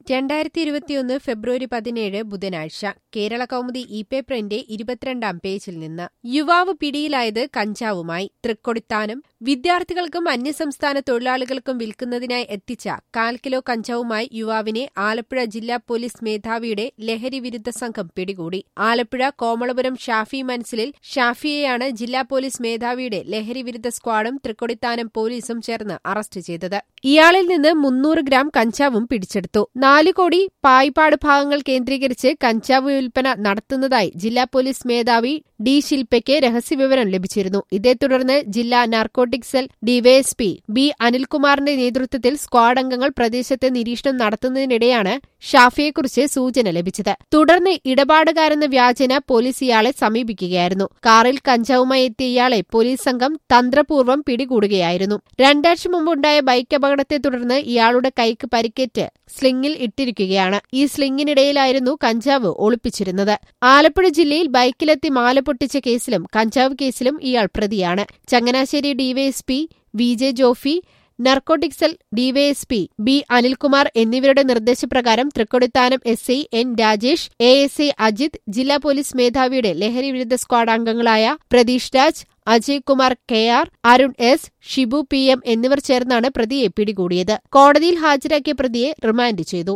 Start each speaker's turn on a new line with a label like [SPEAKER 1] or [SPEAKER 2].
[SPEAKER 1] രണ്ടായിരത്തി ഇരുപത്തിയൊന്ന് ഫെബ്രുവരി പതിനേഴ് ബുധനാഴ്ച കേരള കൗമുദി ഇ പേപ്പറിന്റെ ഇരുപത്തിരണ്ടാം പേജിൽ നിന്ന് യുവാവ് പിടിയിലായത് കഞ്ചാവുമായി തൃക്കൊടിത്താനം വിദ്യാർത്ഥികൾക്കും അന്യസംസ്ഥാന തൊഴിലാളികൾക്കും വിൽക്കുന്നതിനായി എത്തിച്ച കാൽ കിലോ കഞ്ചാവുമായി യുവാവിനെ ആലപ്പുഴ ജില്ലാ പോലീസ് മേധാവിയുടെ ലഹരി വിരുദ്ധ സംഘം പിടികൂടി ആലപ്പുഴ കോമളപുരം ഷാഫി മൻസിലിൽ ഷാഫിയെയാണ് ജില്ലാ പോലീസ് മേധാവിയുടെ ലഹരി വിരുദ്ധ സ്ക്വാഡും തൃക്കൊടിത്താനം പോലീസും ചേർന്ന് അറസ്റ്റ് ചെയ്തത് ഇയാളിൽ നിന്ന് മുന്നൂറ് ഗ്രാം കഞ്ചാവും പിടിച്ചെടുത്തു നാലു കോടി പായ്പാട് ഭാഗങ്ങൾ കേന്ദ്രീകരിച്ച് കഞ്ചാവ് വിൽപ്പന നടത്തുന്നതായി ജില്ലാ പോലീസ് മേധാവി ഡി ശിൽപയ്ക്ക് രഹസ്യവിവരം ലഭിച്ചിരുന്നു ഇതേ തുടർന്ന് ജില്ലാ നാർക്കോട്ടിക് സെൽ ഡിവൈഎസ്പി ബി അനിൽകുമാറിന്റെ നേതൃത്വത്തിൽ സ്ക്വാഡ് അംഗങ്ങൾ പ്രദേശത്ത് നിരീക്ഷണം നടത്തുന്നതിനിടെയാണ് ഷാഫിയെക്കുറിച്ച് സൂചന ലഭിച്ചത് തുടർന്ന് ഇടപാടുകാരെന്ന വ്യാജന പോലീസ് ഇയാളെ സമീപിക്കുകയായിരുന്നു കാറിൽ കഞ്ചാവുമായി എത്തിയ ഇയാളെ പോലീസ് സംഘം തന്ത്രപൂർവ്വം പിടികൂടുകയായിരുന്നു രണ്ടാഴ്ച മുമ്പുണ്ടായ ബൈക്ക് അപകടത്തെ തുടർന്ന് ഇയാളുടെ കൈക്ക് പരിക്കേറ്റ് സ്ലിംഗിൽ ഇട്ടിരിക്കുകയാണ് ഈ സ്ലിംഗിനിടയിലായിരുന്നു കഞ്ചാവ് ഒളിപ്പിച്ചിരുന്നത് ആലപ്പുഴ ജില്ലയിൽ ബൈക്കിലെത്തി മാല പൊട്ടിച്ച കേസിലും കഞ്ചാവ് കേസിലും ഇയാൾ പ്രതിയാണ് Changanassery DYSP V J Jofy narcotic cell DYSP B Anilkumar എന്നിവരുടെ നിർദ്ദേശപ്രകാരം Thrikkodithanam S I N Rajesh A S I Ajith ജില്ലാ പോലീസ് മേധാവിയുടെ ലഹരി വിരുദ്ധ സ്ക്വാഡ് അംഗങ്ങളായ Prateesh Raj Ajay Kumar K R Arun S Shibu P M എന്നിവർ ചേർന്നാണ് പ്രതിയെ പിടികൂടിയത് കോടതിയിൽ ഹാജരാക്കിയ പ്രതിയെ റിമാൻഡ് ചെയ്തു